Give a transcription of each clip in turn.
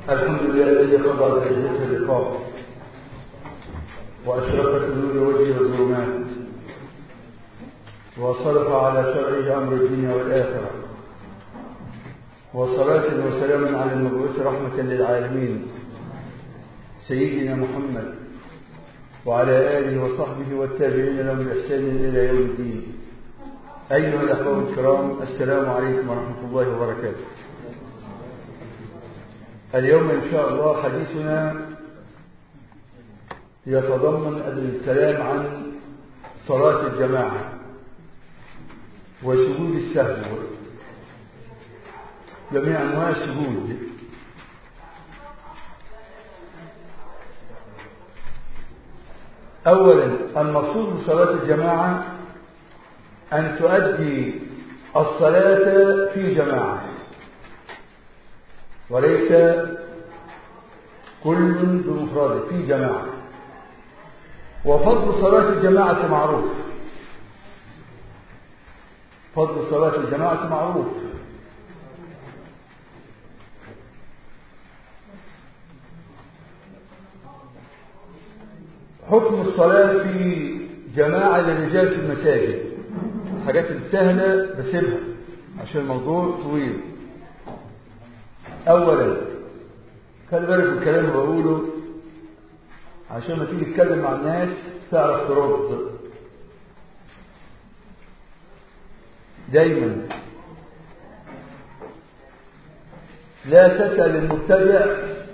الحمد لله الذي قضى بحجته اللقاء وأشرقت نور وجهه الظلمات وصرف على شرعه أمر الدنيا والآخرة وصلاة وسلام على المبعوث رحمة للعالمين سيدنا محمد وعلى آله وصحبه والتابعين لهم بإحسان إلى يوم الدين أيها الأخوة الكرام السلام عليكم ورحمة الله وبركاته اليوم إن شاء الله حديثنا يتضمن الكلام عن صلاة الجماعة وسجود السهو جميع أنواع السجود أولا المقصود بصلاة الجماعة أن تؤدي الصلاة في جماعة وليس كل بمفرده في جماعة وفضل صلاة الجماعة معروف فضل صلاة الجماعة معروف حكم الصلاة في جماعة للرجال في المساجد الحاجات السهلة بسيبها عشان الموضوع طويل أولا خلي بالك من الكلام اللي بقوله عشان ما تيجي تتكلم مع الناس تعرف ترد دايما لا تسأل المبتدع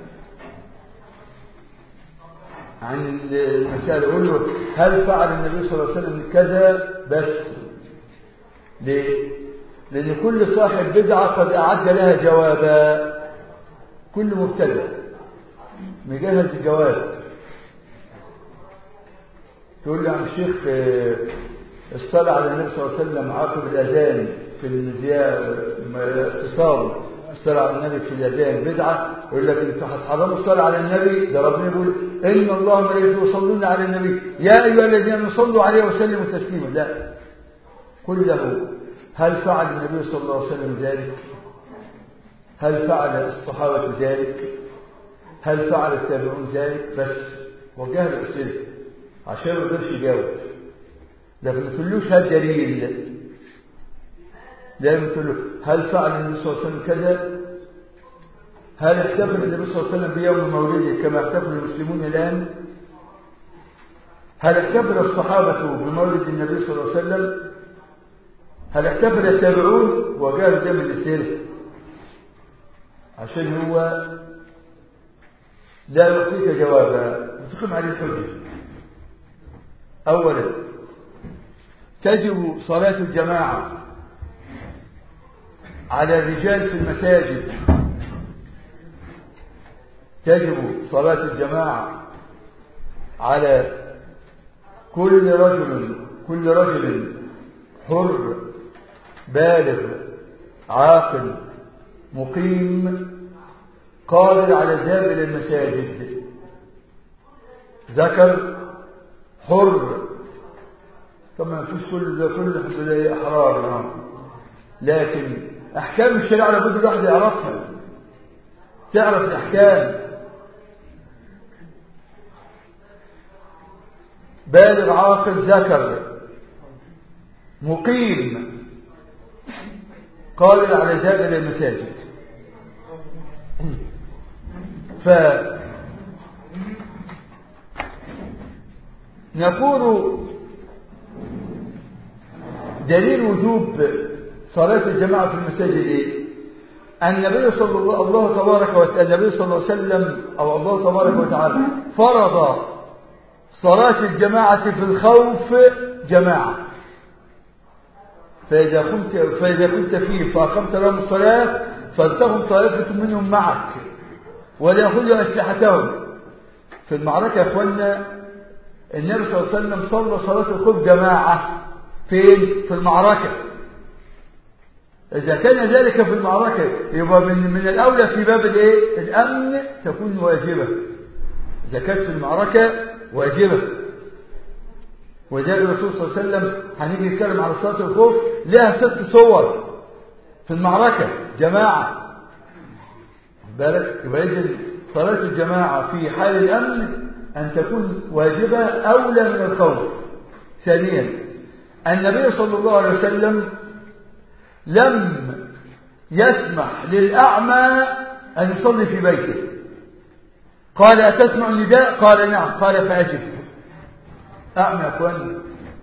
عن المسألة قول له هل فعل النبي صلى الله عليه وسلم كذا بس ليه؟ لأن كل صاحب بدعة قد أعد لها جوابا كل مبتدع مجهز الجواب تقول لي عم الشيخ الصلاة على النبي صلى الله عليه وسلم عقب الأذان في الاتصال الصلاة على النبي في الأذان بدعة يقول لك أنت هتحرموا الصلاة على النبي ده ربنا يقول إن الله وملائكته يصلون على النبي يا أيها الذين صلوا عليه وسلموا تسليما لا قل له هل فعل النبي صلى الله عليه وسلم ذلك هل فعل الصحابة ذلك هل فعل التابعون ذلك بس وجه له أسئلة عشان ما يقدرش يجاوب لكن ما تقولوش هل دليل لازم تقول له هل فعل النبي صلى الله عليه وسلم كذا هل احتفل النبي صلى الله عليه وسلم بيوم مولده كما يحتفل المسلمون الآن هل احتفل الصحابة بمولد النبي صلى الله عليه وسلم هل احتفل التابعون وجاء ده من الأسئلة عشان هو لا يعطيك جوابا تقيم عليه الحجة أولا تجب صلاة الجماعة على الرجال في المساجد تجب صلاة الجماعة على كل رجل كل رجل حر بالغ عاقل مقيم قادر على الذهاب إلى المساجد ذكر حر طبعا مفيش كل كل احرار لكن احكام الشريعه لابد الواحد يعرفها تعرف الاحكام بالغ عاقل ذكر مقيم قادر على الذهاب الى المساجد ف نقول دليل وجوب صلاة الجماعة في المساجد إيه؟ النبي صلى الله, الله تبارك وتعالى النبي صلى الله عليه وسلم أو الله تبارك وتعالى فرض صلاة الجماعة في الخوف جماعة فإذا كنت فإذا كنت فيه فأقمت لهم الصلاة فلتكن طائفة منهم معك وليأخذوا أسلحتهم في المعركة يا إخواننا النبي صلى الله عليه وسلم صلى صلاة الخوف جماعة فين؟ في المعركة إذا كان ذلك في المعركة يبقى من, من الأولى في باب الإيه؟ الأمن تكون واجبة إذا كانت في المعركة واجبة وذلك الرسول صلى الله عليه وسلم هنيجي نتكلم على صلاة الخوف لها ست صور في المعركة جماعة بالك يبقى إذن صلاة الجماعة في حال الأمن أن تكون واجبة أولى من الخوف ثانيا النبي صلى الله عليه وسلم لم يسمح للأعمى أن يصلي في بيته قال أتسمع النداء قال نعم قال فأجب أعمى أخواني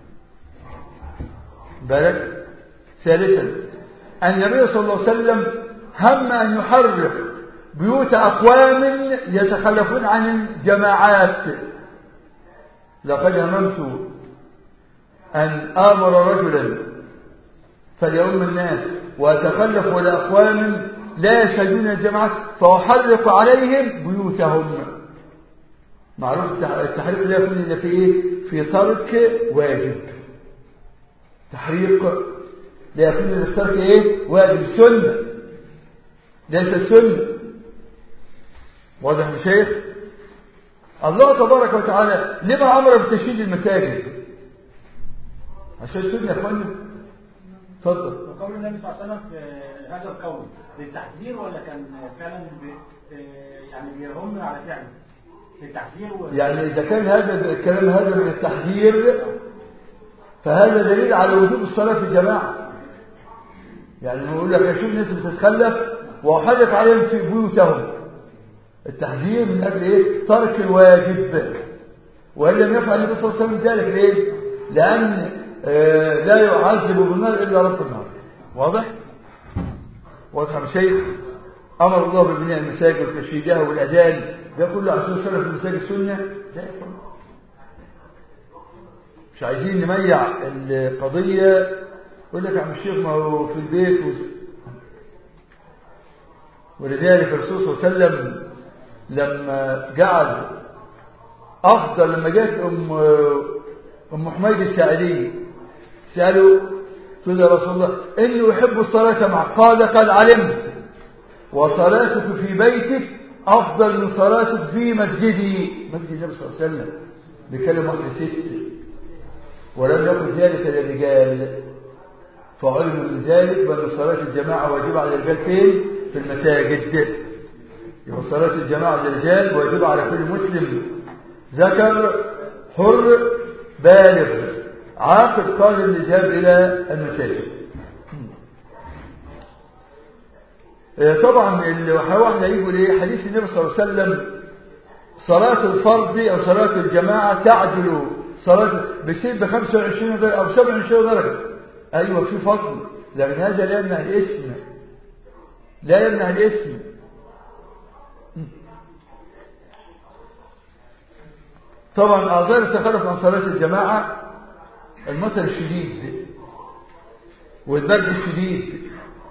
بالك ثالثا النبي صلى الله عليه وسلم هم أن يحرق بيوت أقوام يتخلفون عن الجماعات لقد هممت أن آمر رجلا فليؤم الناس وأتخلف ولا أقوام لا يشهدون الجماعات فأحرق عليهم بيوتهم معروف التحريق لا يكون إلا في إيه؟ في ترك واجب تحريق لا يكون إلا في ترك إيه؟ واجب سنة ليس السنة واضح يا شيخ الله تبارك وتعالى لما أمر بتشييد المساجد عشان سنة يا اخوانا اتفضل وقول النبي صلى الله عليه وسلم في هذا القول للتحذير ولا كان فعلا بي يعني بيهم على فعله للتحذير و... يعني إذا كان هذا الكلام هذا من التحذير فهذا دليل على وجوب الصلاة في الجماعة يعني يقول لك أشوف الناس بتتخلف وأحرق عليهم في بيوتهم التحذير من أجل إيه؟ ترك الواجب وإن لم يفعل النبي صلى الله عليه وسلم ذلك ليه؟ لأن آه لا يعذب بالنار إلا رب النار واضح؟ واضح يا شيخ أمر الله ببناء المساجد وتشييدها والأذان ده كله عشان سنة في المساجد سنة لا يكون مش عايزين نميع القضية يقول لك يا عم الشيخ ما هو في البيت و... ولذلك الرسول صلى الله عليه وسلم لما جعل أفضل لما جاءت أم أم حميد الساعدية سألوا قال يا رسول الله إني أحب الصلاة معك قال قد علمت وصلاتك في بيتك أفضل من صلاتك في مسجدي مسجد النبي صلى الله عليه وسلم بكلم واحد ست ولم يكن ذلك للرجال فعلم من ذلك بأن صلاة الجماعة واجبة على الرجال فين؟ في المساجد يبقى صلاة الجماعة للرجال واجبة على كل مسلم ذكر حر بالغ عاقل قادر للذهاب إلى المساجد طبعا واحنا يقول ايه حديث النبي صلى الله عليه وسلم صلاة الفرض أو صلاة الجماعة تعدل صلاة بسير ب 25 درجة أو 27 درجة أيوة في فضل لكن هذا لا يمنع الاسم لا يمنع الاسم طبعا أعذار التخلف عن صلاة الجماعة المطر الشديد والبرد الشديد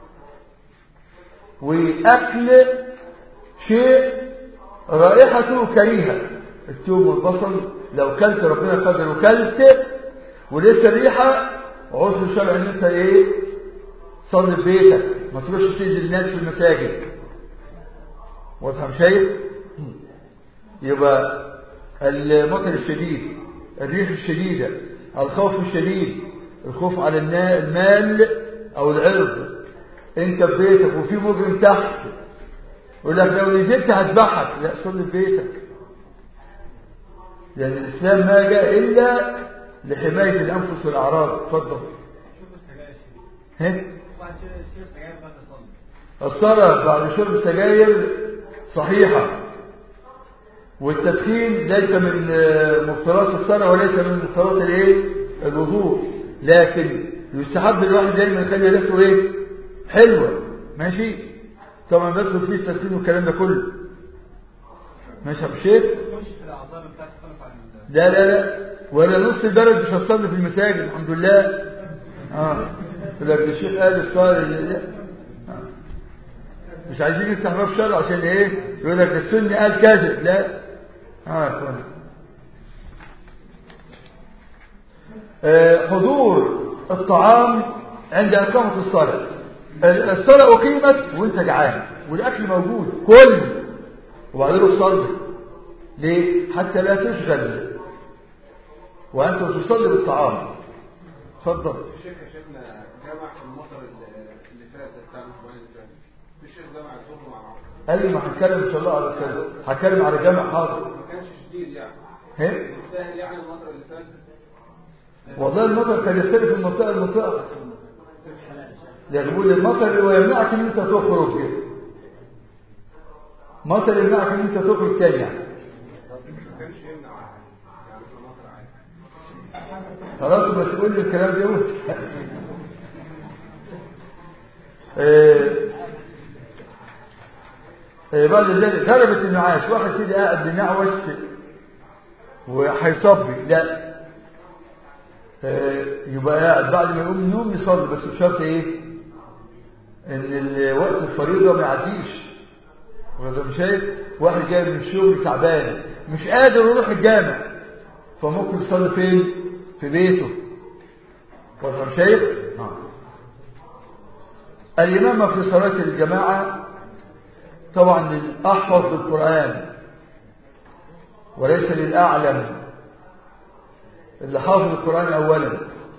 وأكل شيء رائحته كريهة التوم والبصل لو كلت ربنا قدر وكلت ولسه الريحة عرف الشرع ان انت ايه صلي في بيتك ما تروحش تأذي الناس في المساجد واضح شايف يبقى المطر الشديد الريح الشديدة الخوف الشديد الخوف على المال او العرض انت في بيتك وفي مجرم تحت يقول لك لو نزلت هذبحك لا صلي في بيتك لأن يعني الإسلام ما جاء إلا لحماية الأنفس والأعراض اتفضل الصلاة بعد شرب السجاير صحيحة والتدخين ليس من مفترات الصلاة وليس من مفترات الايه الوضوء لكن يستحب الواحد دايما يخلي ريحته ايه حلوة ماشي طبعا بدخل فيه التدخين والكلام ده كله ماشي يا ابو شيخ لا لا لا ولا نص البلد مش هتصلي في المساجد الحمد لله اه لك الشيخ قال الصالح لا آه. مش عايزين نفتح باب شرع عشان ايه يقول لك السني قال كذا لا اه يا اخوان آه حضور الطعام عند اقامه الصلاه الصلاه اقيمت وانت جعان والاكل موجود كل وبعدين روح صلي ليه حتى لا تشغل وأنت تصلي بالطعام اتفضل الشيخ يا شيخنا جامع في المطر اللي فات بتاع الاسبوعين اللي فات الشيخ جامع الظهر مع العصر قال لي ما هنتكلم ان شاء الله على كده هتكلم على جامع حاضر ما كانش شديد يعني ايه يستاهل يعني المطر اللي فات والله المطر كان يختلف من منطقه لمنطقه لكن بيقول المطر هو يمنعك ان انت تخرج مطر يمنعك ان انت تخرج تاني يعني ما كانش يمنع يعني في المطر عادي خلاص بس قول لي الكلام ده قول. آه، آه، بعد ذلك غلبت النعاس واحد كده قاعد بنعوس وهيصبي لا آه، يبقى قاعد بعد ما يقوم من النوم يصلي بس بشرط ايه ان ال- وقت الفريضه ما يعديش وإذا مش شايف واحد جاي من الشغل تعبان مش قادر يروح الجامع فممكن يصلي فين في بيته وإذا مش شايف الإمامة في صلاة الجماعة طبعا للأحفظ للقرآن وليس للأعلم اللي حافظ القرآن أولا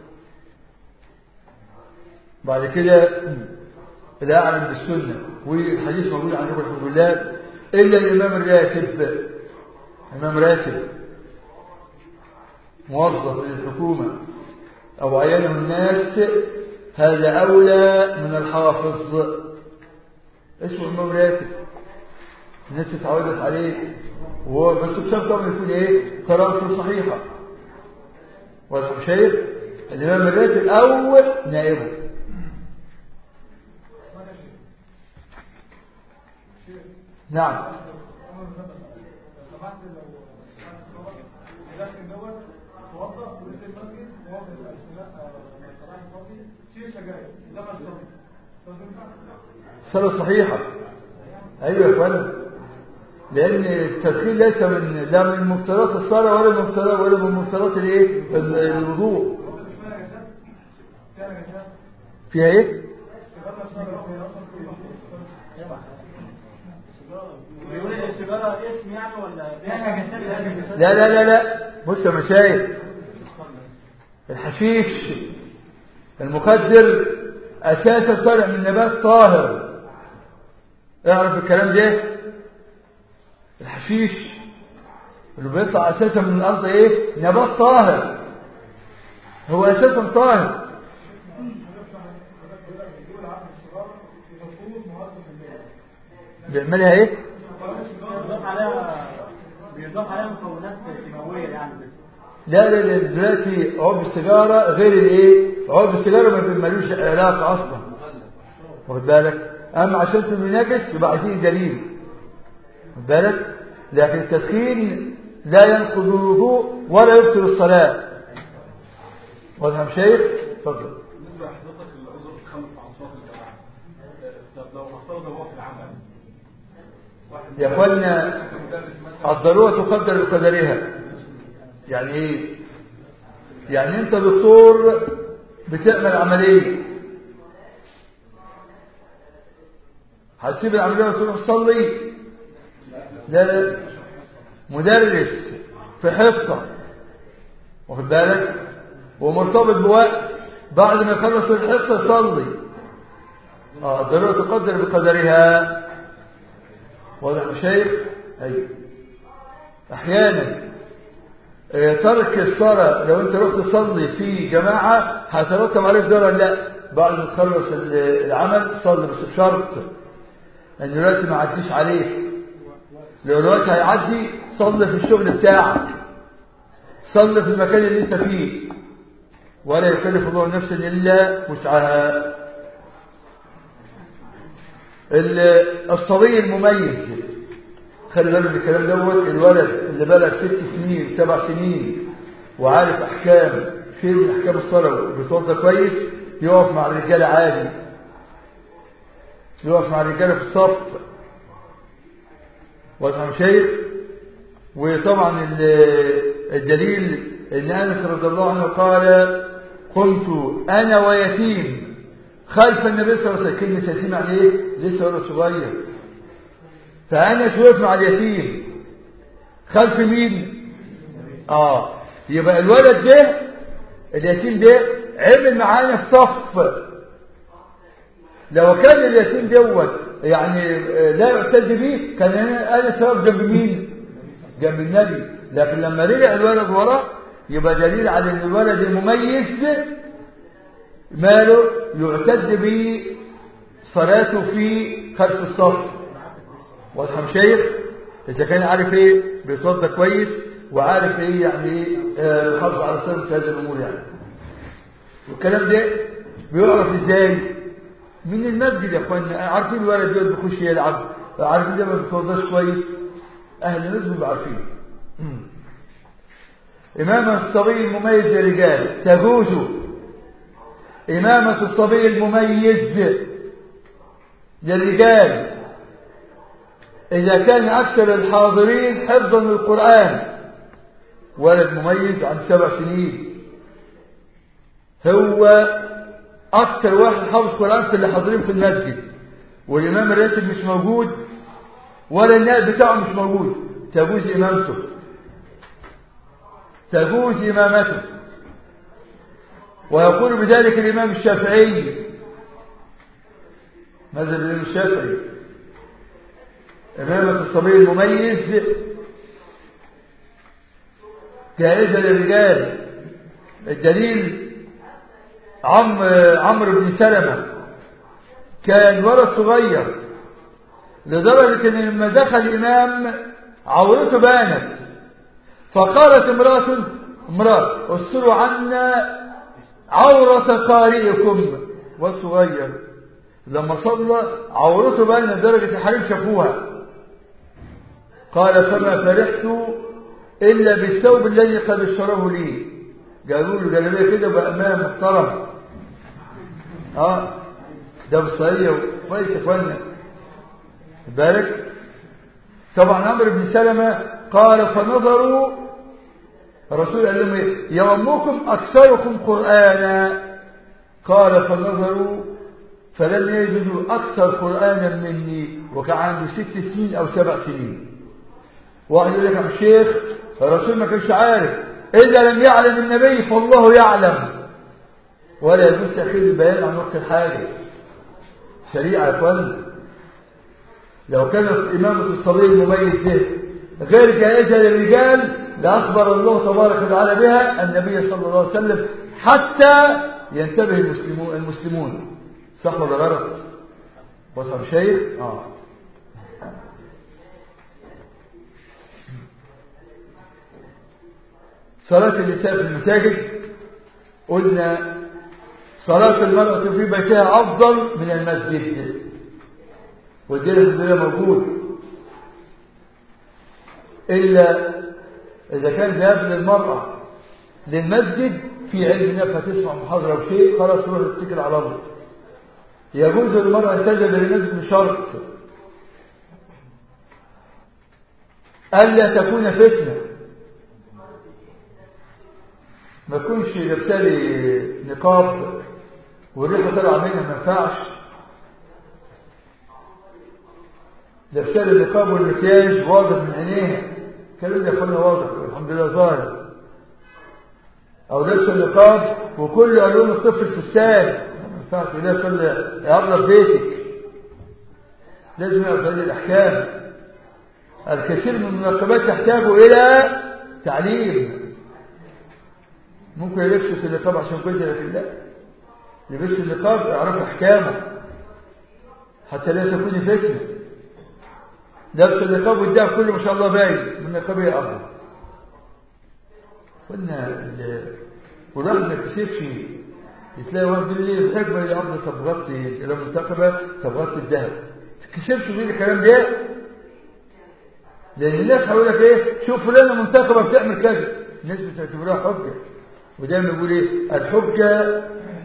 بعد كده الأعلم بالسنة والحديث موجود عن نبي الحمد لله إلا الإمام الراتب إمام راتب موظف للحكومة أو عينه الناس هذا أولى من الحافظ اسمه إمام راتب الناس اتعودت عليه وهو بس بشرط طبعا يكون ايه قراءته صحيحة واضح شايف الإمام الراتب أو نائبه نعم سمحت لو سمحت الصلاة لكن دوت توضأ ونزل المسجد وهو في الأثناء لما صلاح يصلي شيل سجاير دخل يصلي صلاة ينفع؟ صلاة صحيحة أيوة يا اخوانا لأن التدخين ليس من لا من مبتلات الصلاة ولا من مبتلات ولا من مبتلات الايه ال- الوضوء هو مش فيها نجاسات؟ فيها نجاسات؟ فيها ايه السيجارة نفسها لو هي أصلا في بيقول ان السيجاره اسم يعني ولا فيها نجاسات لا لا لا لا بص يا مشايخ الحشيش المخدر أساسا طالع من نبات طاهر اعرف الكلام ده الحشيش اللي بيطلع أساسا من الأرض إيه نبات طاهر هو أساسا طاهر بيقول عقل السيجارة يضبط معدل في الليل بيعملها إيه بيضاف عليها بيضاف عليها مكونات كيماويه يعني بس لا لا لا دلوقتي عرض السيجارة غير الايه عرض السيجارة ما ملوش علاقة اصلا واخد بالك اما عشان تنه نجس يبقى عايزين دليل واخد بالك لكن التدخين لا ينقض الوضوء ولا يبطل الصلاة واضح يا شيخ اتفضل بالنسبة لحضرتك العذر الخمس عن صلاة الجماعة آه، طب لو افترض هو في العمل واحد يا اخوانا مدرس مثلا الضرورة تقدر بقدرها يعني ايه يعني انت دكتور بتعمل عملية هتسيب العملية وتروح تصلي لا لا مدرس في حصة واخد بالك ومرتبط بوقت بعد ما يخلص الحصة يصلي اه الضرورة تقدر بقدرها واضح يا شيخ ايوه احيانا آه، ترك الصلاة لو انت رحت تصلي في جماعة هترتب عليك ضرر لا بعد ما تخلص ال- العمل صلي بس بشرط ان الوقت ما يعديش عليك لو الوقت هيعدي صلي في الشغل بتاعك صلي في المكان اللي انت فيه ولا يكلف الله نفسا الا وسعها ال- الصبي المميز خلي بالك من الكلام دوت الولد اللي بلغ ست سنين سبع سنين وعارف احكام شيء من احكام الصلاه وبيتوضى كويس يقف مع الرجاله عادي يقف مع الرجاله في الصف واضح يا شيخ وطبعا ال- الدليل ان انس رضي الله عنه قال كنت انا ويتيم خلف النبي صلى الله عليه وسلم كلمه يتيم يعني ايه لسه ولد صغير فأنس وقف مع اليتيم خلف مين اه يبقى الولد ده اليتيم ده عمل معانا الصف لو كان اليتيم دوت يعني آه، لا يعتد به كان انا أنا سبب جنب مين جنب النبي لكن لما رجع الولد وراء يبقى دليل على ان الولد المميز ماله يعتد به صلاته في خلف الصف واضح يا شيخ اذا كان عارف ايه بيتوضى كويس وعارف ايه يعني ايه آه، يحافظ على سلامه هذه الامور يعني والكلام ده بيعرف ازاي من المسجد يا اخوانا عارفين الولد ده بيخش يلعب عارفين ده ما بيتوضاش كويس اهل المسجد بيبقوا عارفين إمامة الصبي المميز للرجال تجوز إمامة الصبي المميز للرجال إذا كان أكثر الحاضرين حفظا للقرآن ولد مميز عن سبع سنين هو أكثر واحد حافظ قرآن في اللي حاضرين في المسجد والإمام الراتب مش موجود ولا النائب بتاعه مش موجود تجوز إمامته تجوز إمامته ويقول بذلك الإمام الشافعي ماذا الإمام الشافعي إمامة الصبي المميز جائزة للرجال الدليل عم عمرو بن سلمة كان ولد صغير لدرجة ان لما دخل الامام عورته بانت فقالت امرأة امرأة استروا عنا عورة قارئكم والصغير لما صلى عورته بانت لدرجة الحريم شافوها قال فما فرحت إلا بالثوب الذي قد اشتراه لي قالوا له جلبيه كده بأمام محترم اه ده بصرية كويس يا اخوانا بالك طبعا عمرو بن سلمة قال فنظروا الرسول قال لهم ايه يومكم اكثركم قرانا قال فنظروا فلم يجدوا اكثر قرانا مني وكان عنده ست سنين او سبع سنين واحد يقول لك يا الشيخ الرسول ما كانش عارف اذا لم يعلم النبي فالله يعلم ولا يجوز تاخير البيان عن وقت الحاجه شريعه يا اخوانا لو كانت إمامة الصبي المميز ده غير جائزة للرجال لأخبر الله تبارك وتعالى بها النبي صلى الله عليه وسلم حتى ينتبه المسلمون المسلمون صح ولا غلط؟ وصل شيء؟ آه صلاة النساء في المساجد قلنا صلاة المرأة في بيتها أفضل من المسجد والجلد ده موجود إلا إذا كان ذهاب للمرأة للمسجد في علم نفسها تسمع محاضرة أو شيء خلاص تروح تتكل على الله يجوز للمرأة أن تذهب للمسجد بشرط ألا تكون فتنة ما تكونش لابسه لي نقاب والريحة طالعة منها ما ينفعش لابسه لي النقاب والمكياج واضح من عينيها الكلام ده يا واضح والحمد لله ظاهر او لابسه النقاب وكل الوان الطفل في السال ما ينفعش لا صلي يا بيتك لازم يعرف هذه الاحكام الكثير من المنقبات تحتاج الى تعليم ممكن يلبس النقاب عشان كل لكن لا يلبس النقاب يعرف احكامه حتى لا تكون فتنه لابس النقاب والدهب كله ما شاء الله باين من النقاب هي افضل قلنا والواحد ما يكسفش تلاقي واحد بيقول لي الحكمه يا ابني طب غطي لو منتقبه طب غطي الذهب ما تكسفش تقول الكلام ده لان الناس هيقول لك ايه شوف فلانه منتقبه بتعمل كذا الناس بتعتبرها حجه ودايما بيقول ايه الحجه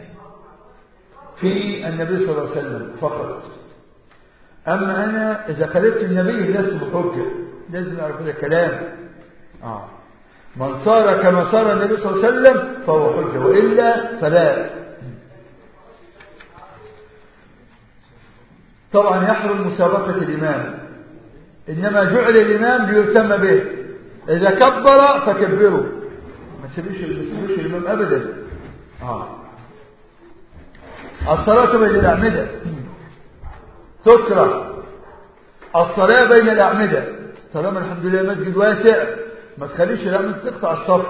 في النبي صلى الله عليه وسلم فقط أما أنا إذا خالفت النبي لست بحجة لازم أعرف هذا الكلام آه. من صار كما صار النبي صلى الله عليه وسلم فهو حجة وإلا فلا طبعا يحرم مسابقة الإمام إنما جعل الإمام ليهتم به إذا كبر فكبروا ما تسيبوش الإمام أبدا آه. الصلاة بين الأعمدة تكره الصلاة بين الأعمدة طالما الحمد لله مسجد واسع ما تخليش الأعمدة تقطع الصف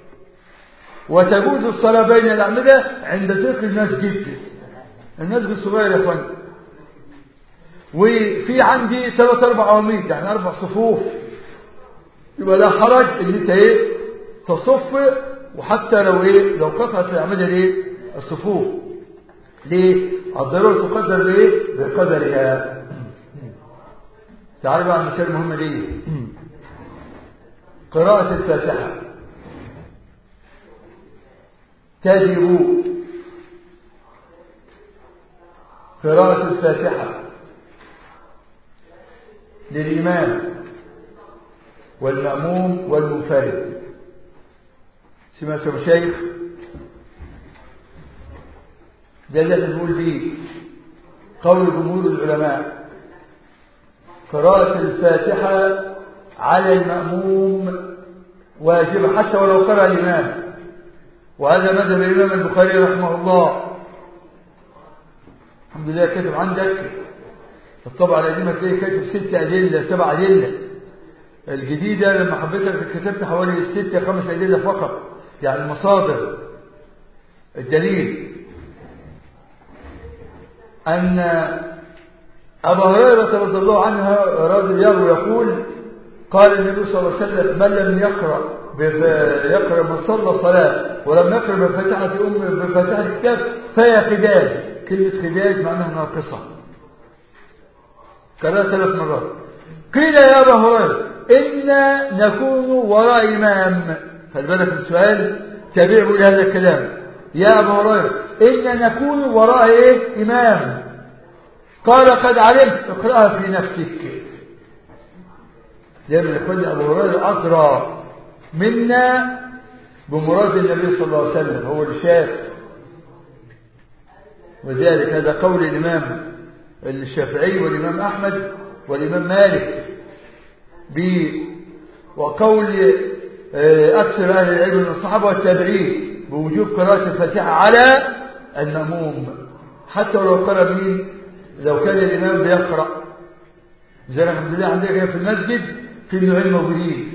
وتجوز الصلاة بين الأعمدة عند ضيق المسجد المسجد صغير يا اخوان وفي عندي ثلاث اربع عواميد يعني اربع صفوف يبقى لا حرج ان انت ايه تصف وحتى لو ايه لو قطعت الاعمده الايه الصفوف ليه الضروره تقدر بايه بقدرها تعالوا بقى على المسائل المهمه دي قراءه الفاتحه تجب قراءة الفاتحة للإمام والمأموم والمنفرد سمعتوا مشايخ ده اللي نقول فيه قول جمهور العلماء قراءة الفاتحة على المأموم واجبة حتى ولو قرأ الإمام وهذا مذهب الإمام البخاري رحمه الله الحمد لله كتب عندك الطبعة القديمة تلاقي كاتب ست أدلة سبع أدلة الجديدة لما حبيتك كتبت حوالي ستة خمس أدلة فقط يعني مصادر الدليل أن أبا هريرة رضي الله عنه رضي يروي يقول قال النبي صلى الله عليه وسلم من لم يقرأ يقرأ من صلى صلاة ولم يقرأ بفاتحة أم بفاتحة الكتاب فهي خداج كلمة خداج معناها ناقصة كذا ثلاث مرات قيل يا أبا هريرة إنا نكون وراء إمام خلي بالك السؤال تابعوا لهذا الكلام يا أبا هريرة إنا نكون وراء إيه؟ إمام قال قد علمت اقرأها في نفسك دائما يقول أبو هريرة أدرى منا بمراد النبي صلى الله عليه وسلم هو اللي شاف وذلك هذا قول الإمام الشافعي والإمام أحمد والإمام مالك ب وقول أكثر أهل العلم من الصحابة والتابعين بوجوب قراءة الفاتحة على المأموم حتى ولو قرأ مين لو كان الإمام بيقرأ زي الحمد لله عندنا في المسجد في نوعين موجودين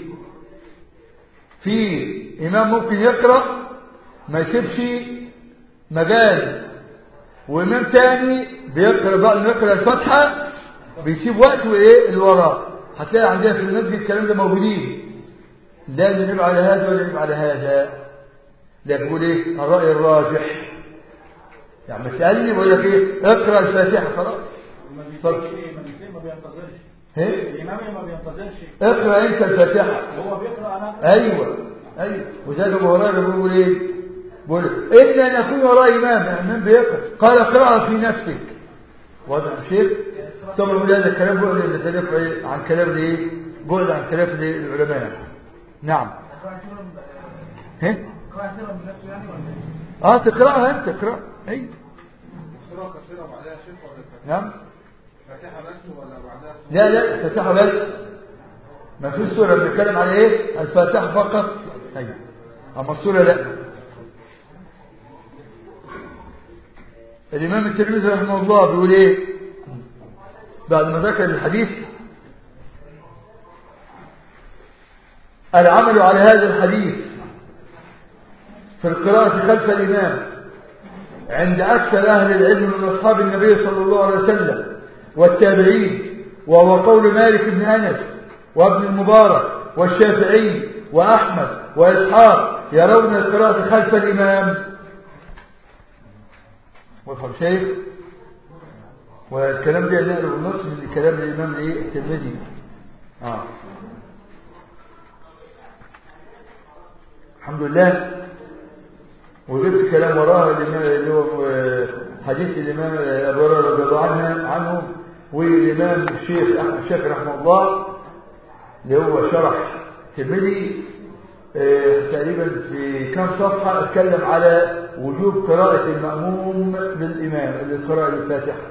في إمام ممكن يقرأ ما يسيبش مجال وإمام تاني بيقرأ بعد ما يقرأ الفاتحة بيسيب وقت وإيه اللي وراه هتلاقي عندنا في المسجد الكلام ده موجودين لا نجيب على هذا ولا نجيب على هذا لا بيقول إيه الرأي الراجح يعني مسألني بقول لك إيه اقرأ الفاتحة خلاص اتفضل ما بينتظرش ايه الإمام ما بينتظرش اقرأ انت الفاتحة هو بيقرأ أنا ايوه ايوه وزاد ابو هريره بيقول ايه بيقول الا نكون وراء امام امام بيقرا قال اقرا في نفسك واضح يا شيخ طبعا بيقول هذا الكلام بعد اللي تلف إيه؟ عن كلام الايه بعد عن كلام الإيه؟ العلماء نعم ها قراءة سيرة من نفسه يعني ولا ايه؟ اه تقراها انت اقرا ايوه سورة قصيرة بعدها شيخ ولا الفاتحة؟ نعم فاتحة بس ولا بعدها سورة؟ لا لا الفاتحه بس ما فيش سوره بنتكلم على ايه الفاتحه فقط ايوه اما السوره لا الامام الترمذي رحمه الله بيقول ايه بعد ما ذكر الحديث العمل على هذا الحديث في القراءة خلف الإمام عند أكثر أهل العلم من أصحاب النبي صلى الله عليه وسلم والتابعين وهو قول مالك بن أنس وابن المبارك والشافعي وأحمد وإسحاق يرون القراءة خلف الإمام وفهم شيخ والكلام ده نقل بالنص من كلام الإمام إيه الترمذي آه. الحمد لله وجبت كلام وراها الإمام اللي هو حديث الإمام أبو هريرة رضي الله عنه عنه والإمام الشيخ أحمد الشافعي رحمه الله اللي هو شرح الترمذي آه، تقريبا في كم صفحة اتكلم على وجوب قراءة المأموم بالإمام للقراءة الفاتحة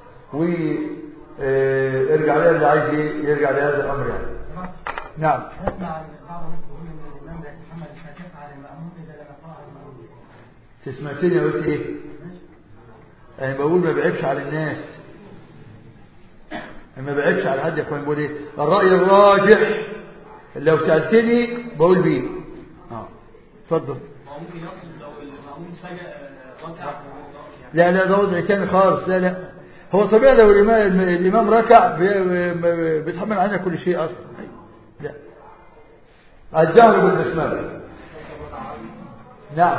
وارجع لها اللي عايز ايه يرجع لهذا الأمر يعني نعم اسمع بعض الناس بيقول ان الامام بيتحمل الفاتحه على الماموم اذا لم يقراها الماموم تسمعتني قلت ايه انا بقول ما بعيبش على الناس ما بعدش على حد يا اخوان بقول ايه الراي الراجح لو سالتني بقول بيه اه اتفضل هو ممكن يقصد لو المأمون سجد ركع لا لا ده وضع تاني خالص لا لا هو طبيعي لو الإمام, الإمام ركع بي- بي- بيتحمل عنها كل شيء أصلا لا الجهر بالبسملة نعم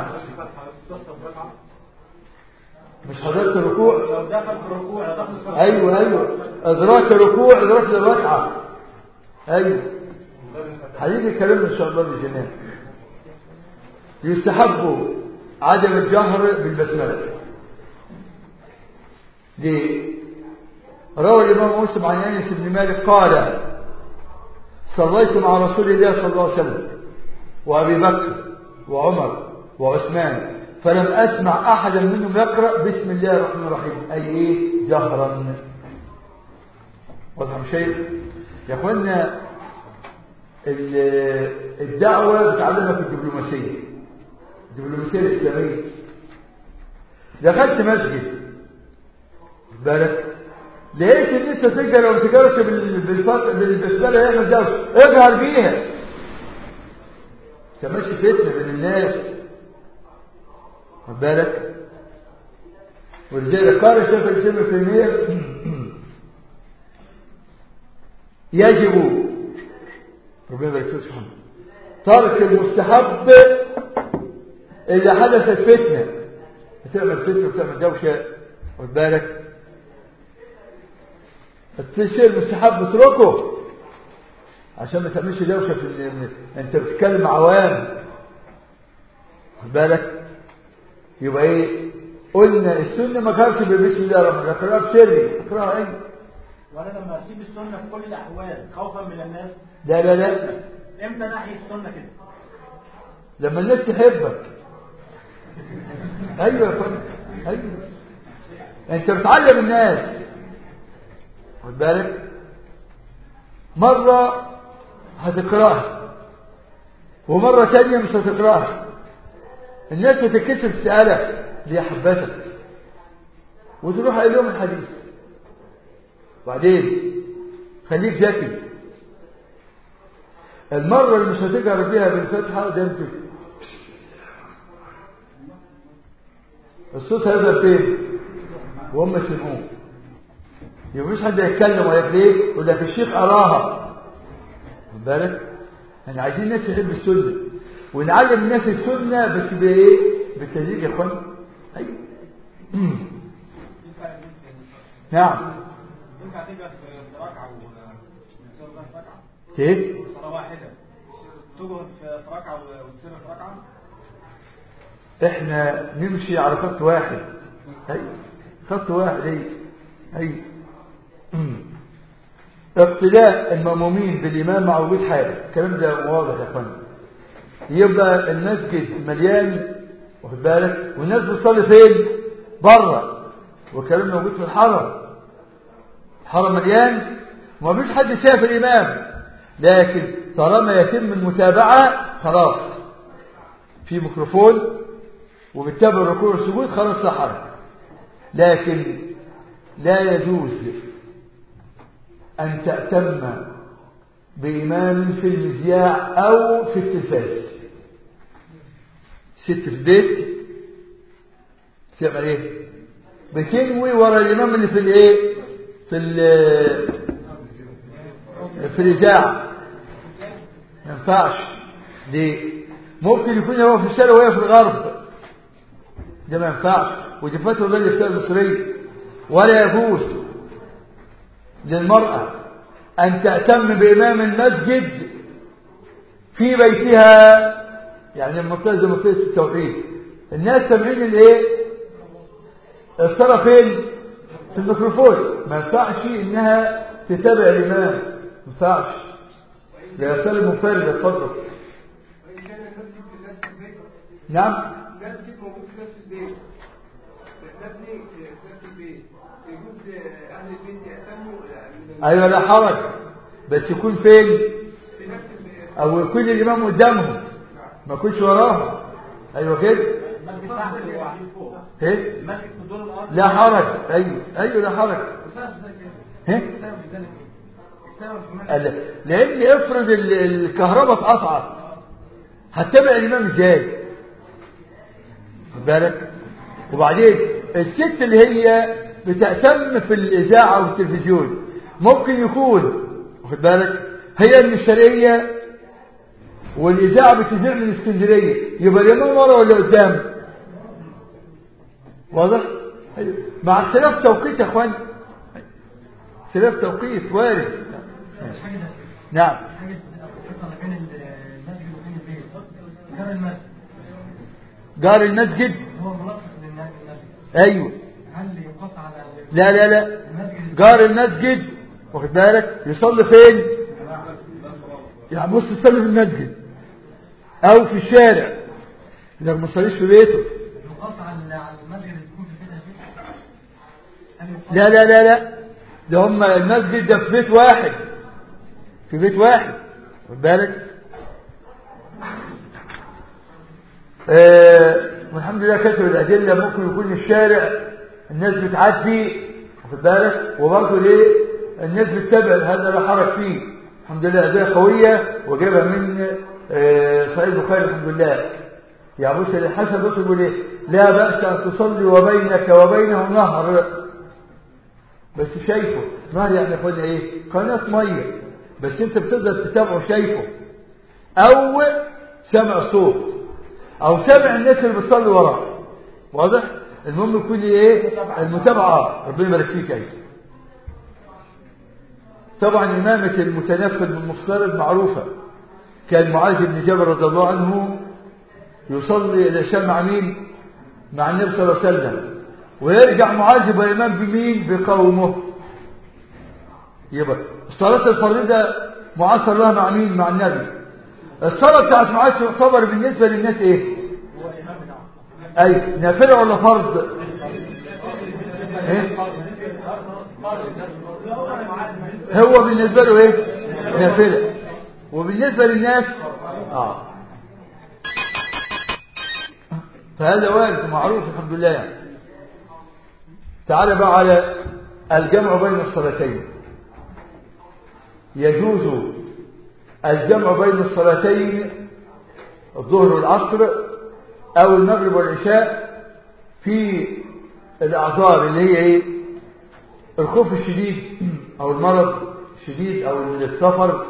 مش حضرت الركوع لو دخل في الركوع لو دخل في الصلاة أيوة أيوة إدراك الركوع إدراك للركعة أيوة هيجي كلام إن شاء الله بالجنان يستحب عدم الجهر بالبسملة ليه؟ روى الإمام مسلم عن أنس بن مالك قال صليت مع رسول الله صلى الله عليه وسلم وأبي بكر وعمر وعثمان فلم أسمع أحدا منهم يقرأ بسم الله الرحمن الرحيم أي إيه جهرا واضح يا شيخ يا أخوانا ال- الدعوة بتعلمها في الدبلوماسية الدبلوماسية الإسلامية دخلت مسجد خد بالك لقيت ان انت تقدر لو تجارش بالفط... بالبسمله يعمل دوشه اجهر بيها انت ماشي فتنه بين الناس خد بالك ولذلك قال الشيخ الاسلام ابن تيميه يجب ربنا يبارك فيك سبحانه ترك المستحب اذا حدثت فتنه بتعمل فتنه وبتعمل دوشه خد بالك الشيء المستحب اتركه عشان ما تعملش دوشه في ال- انت بتتكلم مع عوام خد بالك يبقى ايه قلنا السنه ما كانش بسم الله الرحمن الرحيم اقراها بسري اقراها ايه وانا لما اسيب السنه في كل الاحوال خوفا من الناس لا لا لا امتى ناحيه السنه كده لما الناس تحبك ايوه يا فندم ايوه انت بتعلم الناس خد بالك مره هتقراها ومره تانية مش هتقراها الناس هتتكسف تسالك دي حبتك وتروح قايل لهم الحديث وبعدين خليك ذكي المرة اللي مش هتجهر فيها بالفتحة ده انت الصوت هيظهر فين وهم يسمعوه يبقى مش حد يتكلم ولا ليه يقول لك الشيخ أراها خد بالك احنا عايزين الناس يحب السنة ونعلم الناس السنة بس بايه بالتدريج يا اخوان ايوه نعم ينفع تبقى في ركعه وتصير في ركعه ايه صلاه واحده تجهر في ركعه وتصير في ركعه احنا نمشي على خط واحد اي خط واحد اي اي اقتداء المأمومين بالإمام مع وجود حاجة الكلام ده واضح يا اخوانا يبقى المسجد مليان واخد بالك والناس بتصلي فين بره والكلام موجود في الحرم الحرم مليان وما فيش حد شايف الإمام لكن طالما يتم المتابعة خلاص في ميكروفون وبتتابع الركوع والسجود خلاص لا حرج لكن لا يجوز أن تأتم بإمام في المذياع أو في التلفاز ست في البيت تعمل ايه بتنوي ورا الإمام اللي في الايه في ال في الإذاعة ما ينفعش ليه ممكن يكون هو في الشارع وهي في الغرب ده ما ينفعش ودي فتوى ده الافتاء المصري ولا يجوز للمرأة أن تأتم بإمام المسجد في بيتها يعني المنطقة زي منطقة التوحيد الناس سامعين الايه الصلاة فين في الميكروفون ما ينفعش انها تتابع الامام ما ينفعش يا سالم منفرد اتفضل وإن كان المسجد في نفس البيت نعم المسجد موجود في نفس البيت مبني في نفس البيت يجوز أهل البيت يأتموا من ايوه لا حرج بس يكون فين في نفس البيت او يكون الامام قدامهم ما يكونش وراهم ايوه كده المسجد تحت وقاعدين فوق ايه المسجد في الدور الارضي لا حرج ايوه ايوه لا حرج ها؟ السبب في ذلك ايه؟ السبب في منع قال لان افرض ال- الكهرباء اتقطعت هتتابع الامام ازاي خد بالك وبعدين الست اللي هي بتهتم في الاذاعه والتلفزيون ممكن يكون واخد بالك هي من الشرقيه والاذاعه بتذيع من اسكندريه يبقى الامام ورا ولا قدام واضح أيوة. مع اختلاف توقيت يا اخوان اختلاف توقيت وارد مش حاجة ده نعم حاجة الخطة ما بين المسجد وبين البيت جار المسجد جار المسجد هو ملصق للمسجد ايوه هل يقاس على لا لا لا المسجد جار المسجد واخد بالك يصلي فين يعني بص يصلي في المسجد او في الشارع لكن ما يصليش في بيته يقاس على على المسجد اللي تكون في بيتها فيه هل يقاس لا لا لا لا ده هم المسجد ده في بيت واحد في بيت واحد واخد بالك آه والحمد لله كثر الأدلة ممكن يكون الشارع الناس بتعدي واخد بالك وبرضه ليه الناس بتتابع هذا لا حرج فيه الحمد لله أدلة قوية وجابها من آه صحيح البخاري الحمد لله يعني بص الحسن بص يقول ايه لا بأس أن تصلي وبينك وبينه نهر بس شايفه نهر يعني قلنا ايه قناة مية بس انت بتقدر تتابعه شايفه او سمع صوت او سمع الناس اللي بتصلي وراه واضح المهم يكون ايه المتابعة ربنا يبارك فيك ايه طبعا إمامة المتنفذ من مفترض معروفة كان معاذ بن جبل رضي الله عنه يصلي العشاء مع مين مع النبي صلى الله عليه وسلم ويرجع معاذ يبقى إمام بمين بقومه يبقى الصلاة الفريضة معاذ صلاها مع مين مع النبي الصلاة بتاعت معاذ تعتبر بالنسبة للناس ايه اي نافلة ولا فرض ايه هو بالنسبة له ايه نافلة وبالنسبة للناس اه فهذا وارد معروف الحمد لله يعني. تعال بقى على الجمع بين الصلاتين يجوز الجمع بين الصلاتين الظهر والعصر او المغرب والعشاء في الاعذار اللي هي ايه الخوف الشديد او المرض الشديد او السفر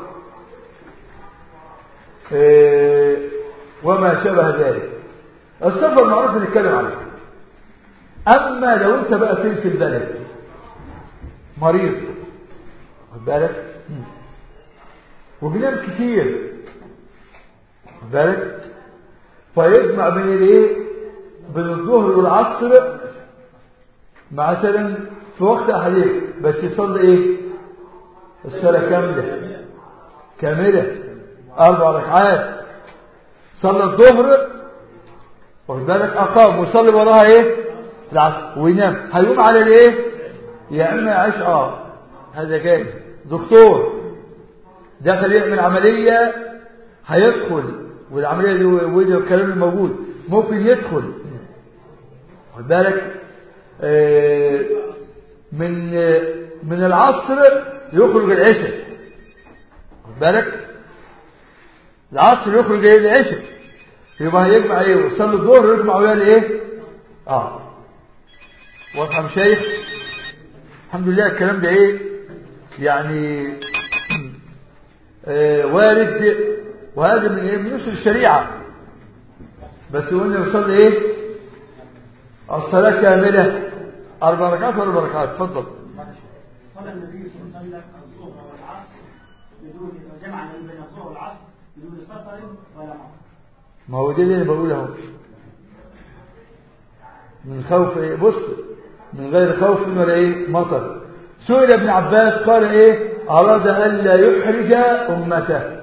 إيه وما شابه ذلك السفر معروف نتكلم عليه اما لو انت بقى فين في البلد مريض خد بالك وبينام كتير خد بالك فيجمع بين الايه بين الظهر والعصر مثلا في وقت احدهم بس يصلي ايه الصلاه كامله كامله اربع ركعات صلى الظهر واخد بالك اقام ويصلي وراها ايه العصر وينام هيقوم على الايه يا اما يعيش اه هذا جائز دكتور دخل يعمل عمليه هيدخل والعمليه دي وده الكلام الموجود ممكن يدخل خد بالك آه من آه من العصر يخرج العشاء خد بالك العصر يخرج ايه العشاء يبقى هيجمع ايه ويصلي الظهر ويجمع ويا الايه اه واضح يا مشايخ الحمد لله الكلام ده ايه يعني آه وارد وهذا من ايه من نصر الشريعه بس قلنا يصلي ايه الصلاه كامله اربع ركعات ولا اربع ركعات اتفضل صلى النبي صلى الله عليه وسلم الظهر والعصر بدون جمع بين الظهر والعصر بدون سفر ولا مطر ما هو ده اللي انا بقوله اهو من خوف ايه بص من غير خوف ولا ايه مطر سئل ابن عباس قال ايه اراد الا يحرج امته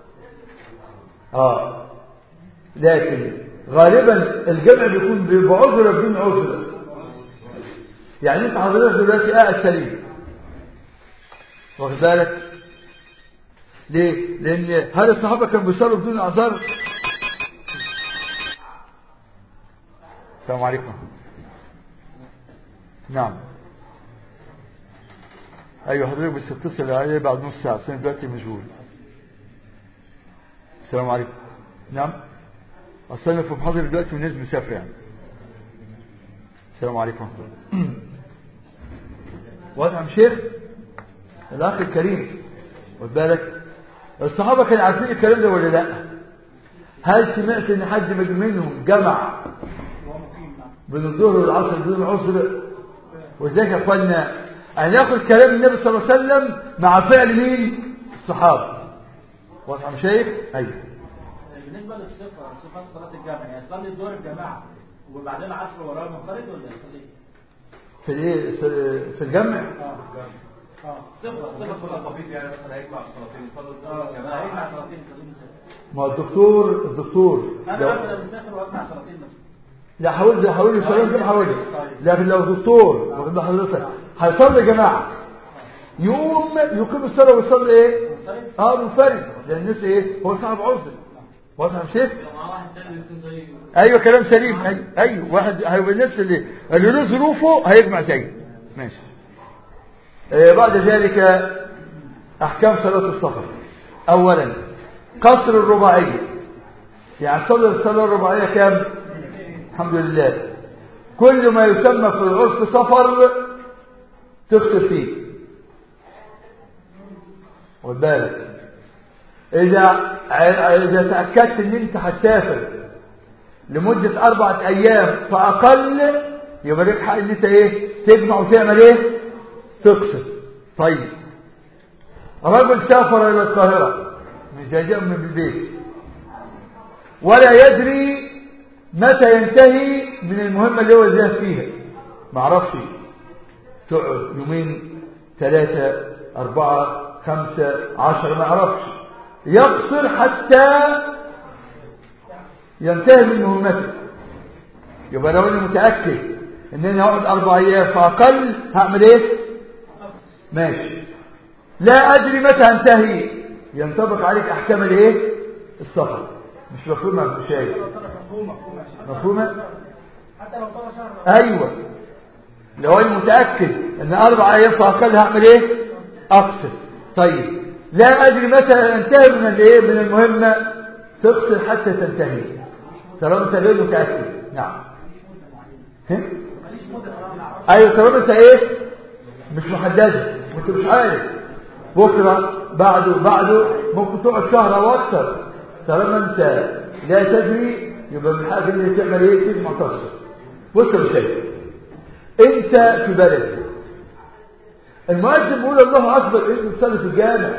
اه لكن غالبا الجمع بيكون بعذر بدون عذر يعني انت حضرتك دلوقتي قاعد سليم واخد بالك ليه لان هل الصحابه كانوا بيصلوا بدون اعذار السلام عليكم نعم ايوه حضرتك بس اتصل عليه بعد نص ساعه عشان دلوقتي مشغول السلام عليكم نعم اصل انا في محاضره دلوقتي والناس مسافره يعني السلام عليكم ورحمه الله واضح يا شيخ الاخ الكريم خد بالك الصحابه كانوا عارفين الكلام ده ولا لا هل سمعت ان حد منهم جمع بين الظهر والعصر بدون عذر وذلك يا اخوانا ان ياخذ كلام النبي صلى الله عليه وسلم مع فعل مين الصحابه واضح يا شيخ ايوه بالنسبه للصفه صفات صلاه الجامع يعني يصلي الظهر الجماعه وبعدين العصر وراه منفرد ولا يصلي في الايه في الجمع اه اه صفه صفه صلاه الطبيب يعني مثلا هيجمع الصلاتين يصلي اه الظهر لا هيجمع جماعه صلاتين يصلي مسافر ما هو الدكتور الدكتور انا لو مثلا مسافر واجمع صلاتين مثلا لا حاول ده حاول يصلي كم حوالي لكن لو دكتور واخد بال حضرتك هيصلي جماعه يقوم يقيم الصلاه ويصلي ايه منفرد اه منفرد لان الناس ايه هو صاحب عذر واضح يا شيخ لو مع واحد تاني بيكون زيه ايوه كلام سليم ايوه ايوه واحد هيبقى نفس اللي اللي له ظروفه هيجمع زيه ماشي آه بعد ذلك احكام صلاه السفر اولا قصر الرباعيه يعني صلاه الصلاه الرباعيه كام الحمد لله كل ما يسمى في العرف سفر تغسل فيه خد بالك إذا إذا تأكدت إن أنت هتسافر لمدة أربعة أيام فأقل يبقى لك حق إن أنت إيه تجمع وتعمل إيه تقصر طيب رجل سافر إلى القاهرة مش جاء من البيت ولا يدري متى ينتهي من المهمة اللي هو ذهب فيها معرفش تقعد يومين ثلاثة أربعة خمسة عشر ما يعرفش يقصر حتى ينتهي من مهمته يبقى لو انا متاكد ان انا هقعد اربع ايام فاقل هعمل ايه ماشي لا ادري متى انتهي ينطبق عليك احكام الايه السفر مش مفهومه يا شايف مفهومة مفهومة مفهومه حتى لو طلع شهر ايوه لو انا متاكد ان اربع ايام فاقل هعمل ايه اقصر طيب لا ادري متى انتهي من الايه من المهمه تقصر حتى تنتهي طالما انت غير متاكد نعم ها؟ ايوه طالما انت ايه مش محدده وانت مش عارف بكره بعده بعده ممكن تقعد شهر او اكثر طالما انت لا تدري يبقى من حاجه اللي تعمل ايه تجمع تصل بص يا شيخ انت في بلد المؤذن بيقول الله اكبر انت تصلي في الجامع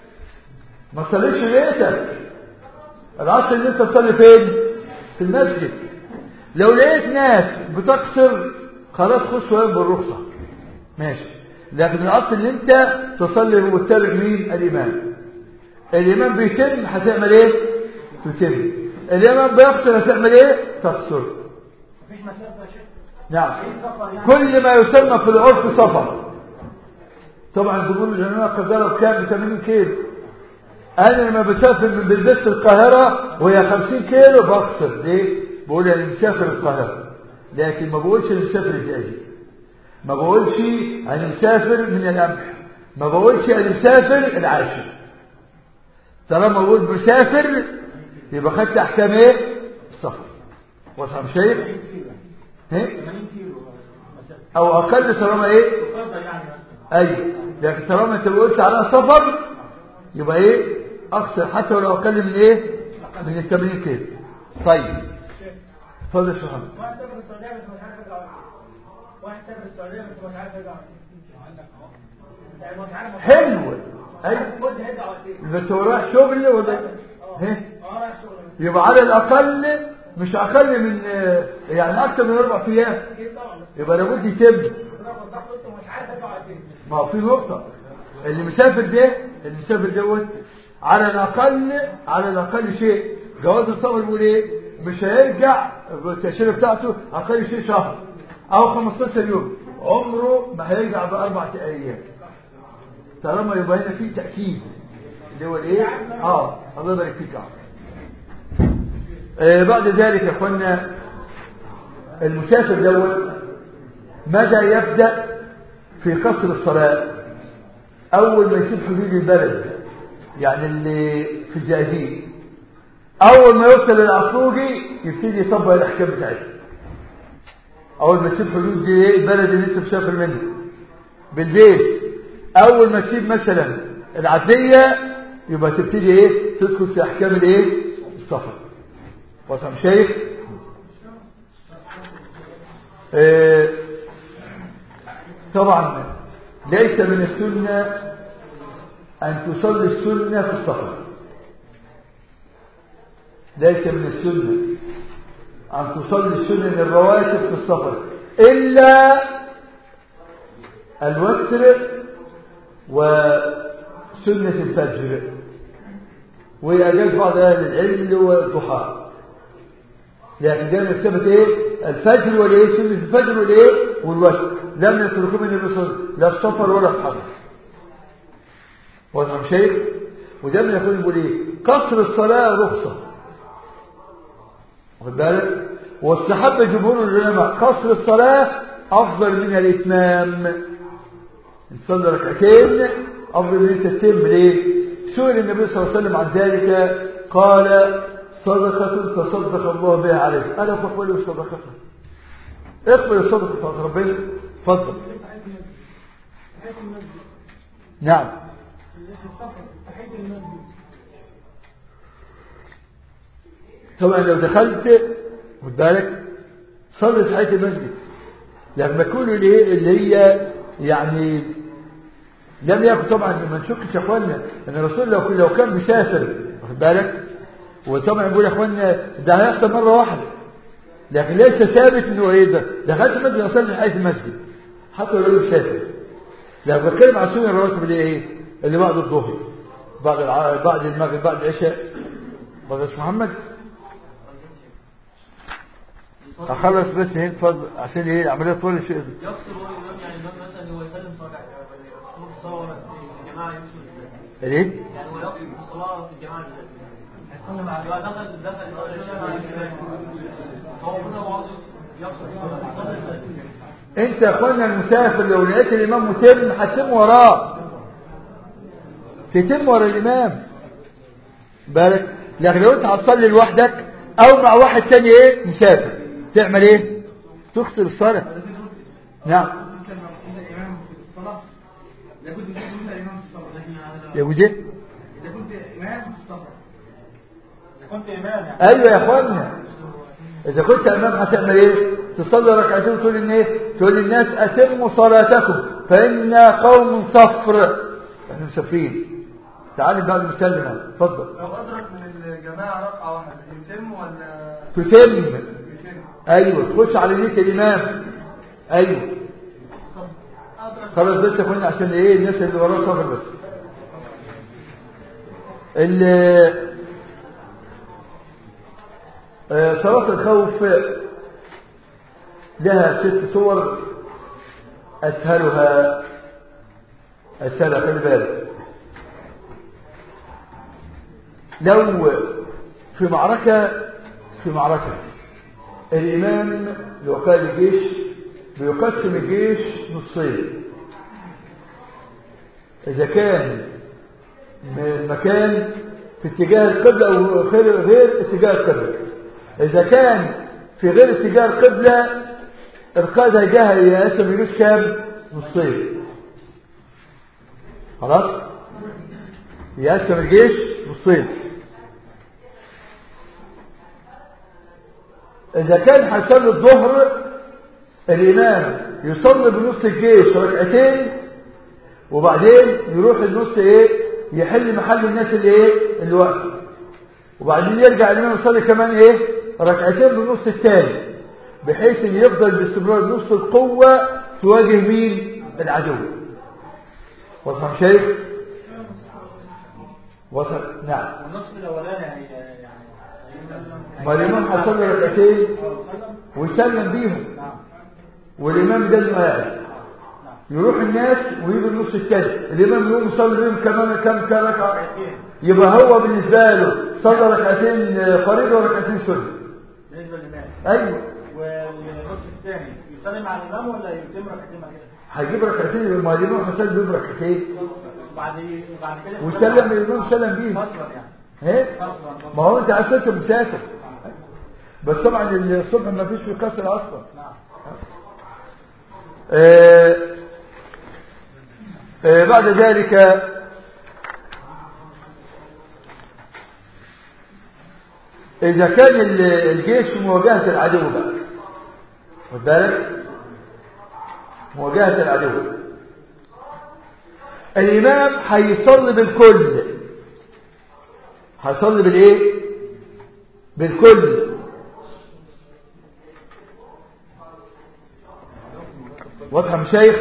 ما تصليش في بيتك العصر اللي انت تصلي فين في المسجد لو لقيت ناس بتقصر خلاص خش شويه بالرخصه ماشي لكن العصر اللي انت تصلي وتتابع مين الامام الامام بيتم هتعمل ايه تتم الامام بيقصر هتعمل ايه تقصر مفيش مسافه يا شيخ نعم ايه سفر يعني كل ما يسمى في العرف سفر طبعا تقول العلماء قدروا بكام ب 80 كيلو انا لما بسافر من بلبست القاهره وهي 50 كيلو بقصر ليه بقول انا مسافر القاهره لكن ما بقولش انا مسافر الزقازيق ما بقولش انا مسافر من القمح ما بقولش انا مسافر العاشر طالما بقول مسافر يبقى خدت احكام ايه السفر واضح مش شايف 80 كيلو ايه 80 كيلو مسافه او اقل طالما ايه تفضل يعني مثلا ايوه لكن طالما انت قلت على سفر يبقى ايه اقصر حتى ولو اقل من ايه من ال 80 كيلو طيب اتفضل يا شيخ محمد واحد سافر السعودية بس مش عارف يرجع واحد سافر السعودية بس مش عارف يرجع يعني مش عارف حلو ايوه قلت هيرجع وقت ايه؟ بس هو رايح شغل ولا ها اه رايح شغل يبقى على الاقل مش اقل من آه، يعني اكثر من اربع ايام اكيد طبعا بس يبقى لابد يتم انا وضحت قلت مش عارف يرجع وقت ايه؟ ما هو في نقطة اللي مسافر ده اللي مسافر دوت على الأقل على الأقل شيء جواز السفر بيقول إيه مش هيرجع التأشيرة بتاعته أقل شيء شهر أو 15 يوم عمره ما هيرجع بأربع أيام طالما يبقى هنا في تأكيد اللي هو الإيه؟ آه الله يبارك فيك آه. آه بعد ذلك يا إخوانا المسافر دوت ماذا يبدأ في قصر الصلاة أول ما يسيب حدود البلد يعني اللي في الزقازيق أول ما يوصل للعصوجي يبتدي يطبق الأحكام بتاعتها أول ما تسيب حدود دي إيه البلد اللي أنت مسافر منه بالبيت أول ما تسيب مثلا العدلية يبقى تبتدي إيه تدخل في أحكام الإيه السفر وصل شايف إيه طبعا ليس من السنة أن تصلي السنة في السفر ليس من السنة أن تصلي السنن الرواتب في السفر إلا الوتر وسنة الفجر وأجاز بعض أهل العلم والضحى لكن ده ثبت ايه الفجر والايه سنة الفجر والايه والوتر لم يتركوا من النبي صلى الله عليه وسلم لا في سفر ولا في حضر واضح شيء وده من يكون يقول ايه قصر الصلاة رخصة واخد بالك واستحب جمهور العلماء قصر الصلاة أفضل من الإتمام إن صلى ركعتين أفضل من أن تتم ليه؟ سئل النبي صلى الله عليه وسلم عن ذلك قال صدقة تصدق الله بها عليك ألا تقبلوا الصدقة اقبل الصدقة بتاعت ربنا اتفضل تحية المسجد نعم اللي في السفر تحية المسجد طبعا لو دخلت خد بالك صلي تحية المسجد لما يكون اللي هي- اللي هي يعني لم يكن طبعا ما نشكش يا اخوانا ان الرسول لو لو كان مسافر واخد بالك وطبعا بيقول يا اخوانا ده هيحصل مره واحده لكن ليس ثابت انه ايه ده دخلت المسجد اصلي تحية المسجد حتى لو مسافر لو بتكلم على سنن الرواتب اللي هي ايه اللي بعد الظهر بعد الع... بعد المغرب بعد العشاء بعد اسم محمد اخلص بس هنا اتفضل عشان ايه العمليه طول شيء يقصر هو الإمام يعني الإمام مثلا هو يسلم فرع صوت الصلاة في الجماعة يمشي ليه يعني هو يقصد الصلاة في الجماعة هيصلي مع الجماعة دخل دخل يصلي الشارع على الإمام فهو هنا هو عاوز يقصد الصلاة يصلي ازاي؟ انت يا اخوانا المسافر لو لقيت الامام متم هتتم وراه تتم ورا الامام بالك لكن لو انت هتصلي لوحدك او مع واحد تاني ايه مسافر تعمل ايه تخسر الصلاه نعم كان موجود الإمام في الصلاة لابد من وجود الإمام في الصلاة لكن يا وزي إذا كنت إمام في السفر إذا كنت إمام يعني ايوه يا اخوانا اذا كنت امام هتعمل ايه تصلي ركعتين وتقول ان ايه تقول للناس اتموا صلاتكم فانا قوم صفر احنا مسافرين تعالي بعد المسلم اتفضل لو أدرك من الجماعة ركعة واحدة يتم ولا تتم يتم؟ ايوه تخش على نية الامام ايوه خلاص بس يا اخوانا عشان ايه الناس اللي وراه صفر بس ال- آه، صلاة الخوف لها ست صور أسهلها أسهلها خلي بالك لو في معركة في معركة الإمام لو قال الجيش بيقسم الجيش نصين إذا كان م- مكان في اتجاه القبلة أو غير غير اتجاه القبلة إذا كان في غير اتجاه القبلة القائد هيجاه يقسم الجيش كام نصين خلاص يقسم الجيش نصين إذا كان هيصلي الظهر الإمام يصلي بنص الجيش ركعتين وبعدين يروح النص إيه يحل محل الناس اللي إيه اللي واقفة وبعدين يرجع الإمام يصلي كمان إيه ركعتين بالنص الثاني بحيث إن يفضل باستمرار نص القوة تواجه مين العدو وصل شيخ وصل نعم والنصف الأولاني هي يعني ما الإمام هيصلي ركعتين ويسلم بيهم والإمام ده اللي قاعد يروح الناس ويجي النص التاني الإمام يقوم يصلي بيهم كمان كم كم ركعة يبقى هو بالنسبة له صلى ركعتين فريضة وركعتين سنة بالنسبة للإمام أيوه والنصف الثاني يسلم على الإمام ولا يتم ركعتين بعد كده؟ هيجيب ركعتين يبقى ما الامام حسن بيجيب ركعتين وبعد وبعد كده وسلم الامام سلم بيه كسرا يعني ايه كسرا ما هو انت اساسا مسافر بس طبعا الصبح ما فيش في كسر اصلا نعم آه آه بعد ذلك إذا كان ال- الجيش في مواجهة العدو بقى خد بالك مواجهة العدو الإمام هيصلي بالكل هيصلي بالإيه؟ بالكل واضحة مشايخ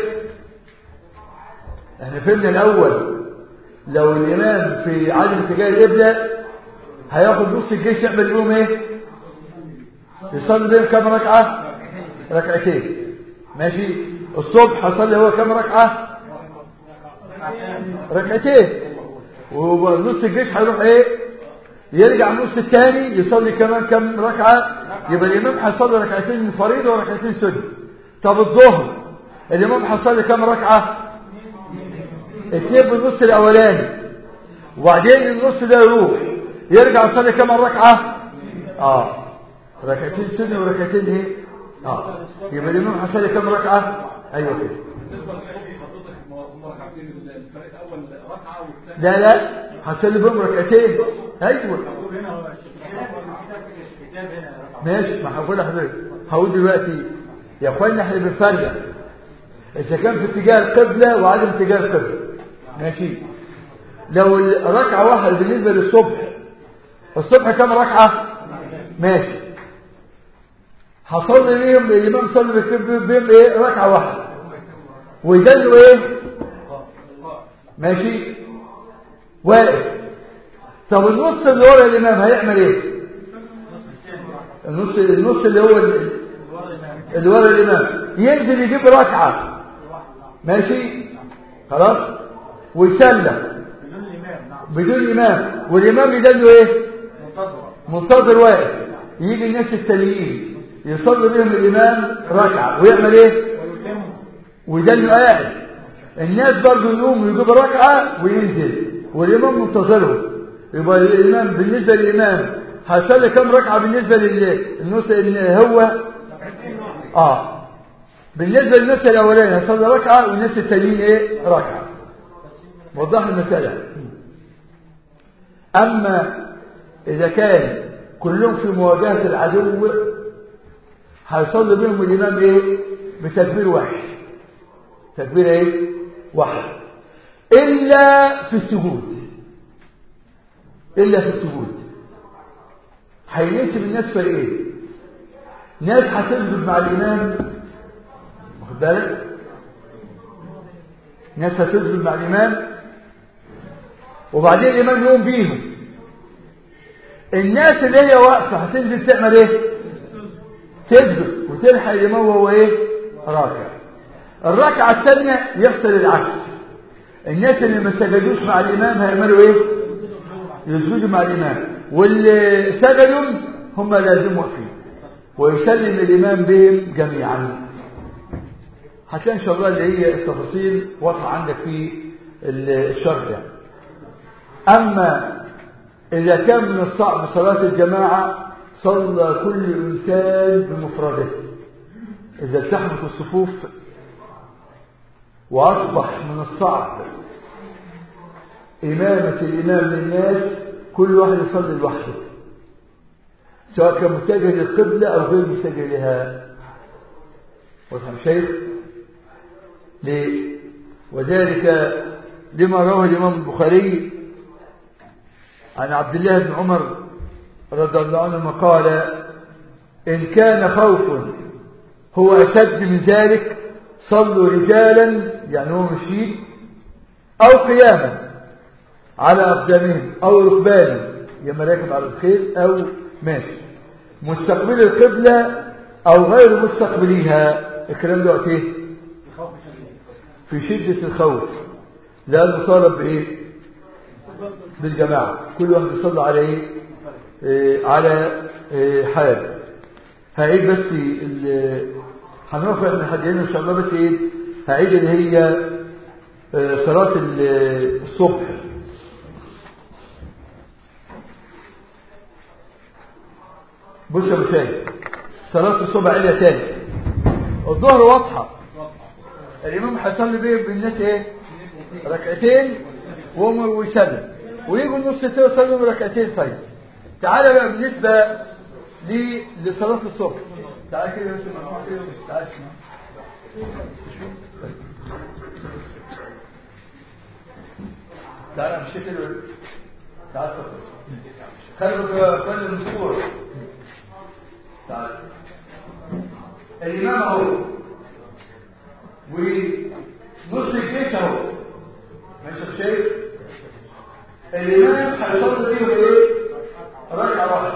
احنا فهمنا الأول لو الإمام في عدم اتجاه القبلة هياخد نص الجيش يعمل بيهم ايه يصلي بيهم كم ركعة ركعتين ماشي الصبح هيصلي هو كم ركعة ركعتين ونص الجيش هيروح ايه يرجع النص الثاني يصلي كمان كم ركعة يبقى الإمام هيصلي ركعتين فريضة وركعتين سنة طب الظهر الإمام هيصلي كم ركعة اتنين بالنص الأولاني وبعدين النص ده يروح يرجع يصلي كم ركعة اه ركعتين سنة وركعتين ايه اه يبقى الإمام هيصلي كم ركعة ايوه كده بالنسبه للصبح حضرتك هم هم ركعتين الفريق الاول ركعه والثاني لا لا هصلي بهم ركعتين ايوه مكتوب هنا هو الكتاب هنا رقم ماشي ما هقول لحضرتك هقول دلوقتي يا اخوانا احنا بنفرق اذا كان في اتجاه القبله وعدم اتجاه القبله ماشي لو الركعه واحده بالنسبه للصبح الصبح كم ركعه ماشي هصلي بيهم الامام صلي بيهم بيهم ايه ركعه واحده ويدلوا ايه ماشي واقف طب النص اللي ورا الامام هيعمل ايه النص النص اللي هو ال- اللي ورا الامام ينزل يجيب ركعه ماشي خلاص ويسلم بدون الإمام نعم بدون امام والامام يدله ايه منتظر منتظر واقف يجي الناس التانيين يصلي بهم الامام ركعه ويعمل ايه ويتم ويدله قاعد الناس برضه يقوموا يجيبوا ركعه وينزل والامام منتظرهم يبقى الامام بالنسبه للامام هيصلي كم ركعه بالنسبه للنص اللي هو اه بالنسبه للناس الاولاني هيصلي ركعه والناس التانيين ايه ركعه وضح المساله اما اذا كان كلهم في مواجهه العدو هيصلي بهم الامام ايه بتكبير واحد تكبير ايه واحد الا في السجود الا في السجود هينسب الناس فريقين ناس هتسجد مع الامام واخد بالك ناس هتسجد مع الامام وبعدين الامام يقوم بيهم الناس اللي هي واقفه هتنزل تعمل ايه تسجد وتلحق الامام وهو ايه راكع الركعه الثانيه يحصل العكس الناس اللي ما سجدوش مع الامام هيعملوا ايه يسجدوا مع الامام واللي سجدوا هم لازم واقفين ويسلم الامام بهم جميعا هتلاقي ان شاء الله اللي هي التفاصيل واضحه عندك في الشرح يعني اما اذا كان من الصعب صلاه الجماعه صلى كل انسان بمفرده اذا التحمت الصفوف واصبح من الصعب امامه الامام للناس كل واحد يصلي لوحده سواء كان متجه للقبله او غير متجه لها واضح يا شيخ ليه وذلك لما رواه الإمام البخاري عن عبد الله بن عمر رضي الله عنهما قال إن كان خوف هو أشد من ذلك صلوا رجالا يعني هو مشيد أو قياما على أقدامهم أو ركبانا يما راكب على الخيل أو ماشي مستقبل القبلة أو غير مستقبليها الكلام ده وقت ايه في شدة الخوف لأنه طالب بإيه بالجماعة كل واحد يصلي على إيه, إيه على إيه حال هعيد بس ال- هنوقف احنا حد هنا إن شاء الله بس إيه هعيد اللي هي آه، صلاة ال- الصبح بص يا مشاهد صلاة الصبح عيدها تاني الظهر واضحة الإمام هيصلي بيه بالناس إيه؟ ركعتين وهم ويسلم ويجوا النص التاني يصلوا ركعتين طيب تعالى بقى بالنسبة لي لصلاة الصبح تعالى كده بس مجموعة كده تعالى اسمع تعالى مش كده تعالى اتفضل خلوا كل المسطورة تعالى الإمام أهو ونص الجيش أهو ماشي شايف الإمام هيصلي فيهم إيه؟ ركعة واحدة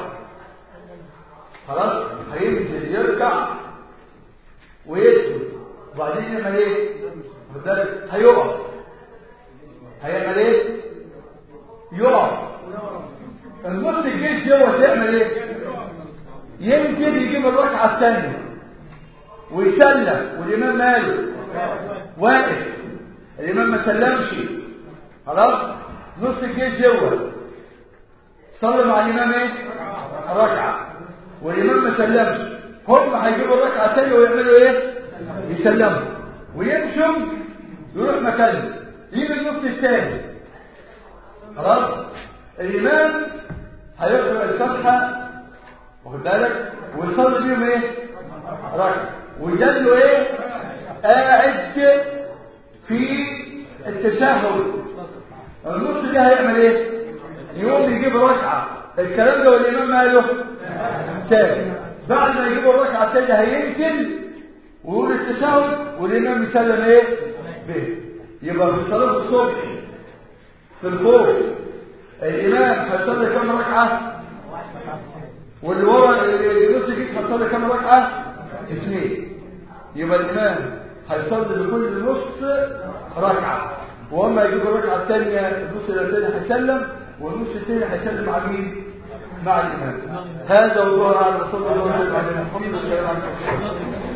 خلاص هينزل يركع ويسجد وبعدين يعمل ايه؟ واخد بالك؟ هيقف هيعمل ايه؟ يقف النص الجيش دوت يعمل ايه؟ ينزل يجيب الركعة الثانية ويسلم والإمام ماله واقف الإمام ما سلمش خلاص نص الجيش دوت صلى مع الإمام ايه؟ ركعة والإمام ما سلمش هم هيجيبوا الركعة الثانية ويعملوا ايه؟ يسلموا ويمشوا يروح مكانه يجي النص الثاني خلاص الإمام هيقرأ الفتحة واخد بالك ويصلي بيهم ايه؟ ركعة ويدلوا ايه؟ قاعد في التشهد النص ده هيعمل ايه؟ يقوم يجيب ركعة الكلام ده والإمام ماله ساكت بعد ما يجيب الركعة الثانية هينزل ويقول التشهد والإمام يسلم ايه؟ به يبقى في صلاة الصبح في الخوف الإمام هيصلي كم ركعة؟ واللي ورا اللي نص جيت هيصلي كم ركعة؟ اثنين يبقى الإمام هيصلي لكل نص ركعة وأما يجيب الركعة الثانية النص الثاني هيسلم والنص الثاني هيسلم مع مين؟ مع الإمام هذا والله أعلم صلى الله عليه وسلم على محمد صلى الله عليه وسلم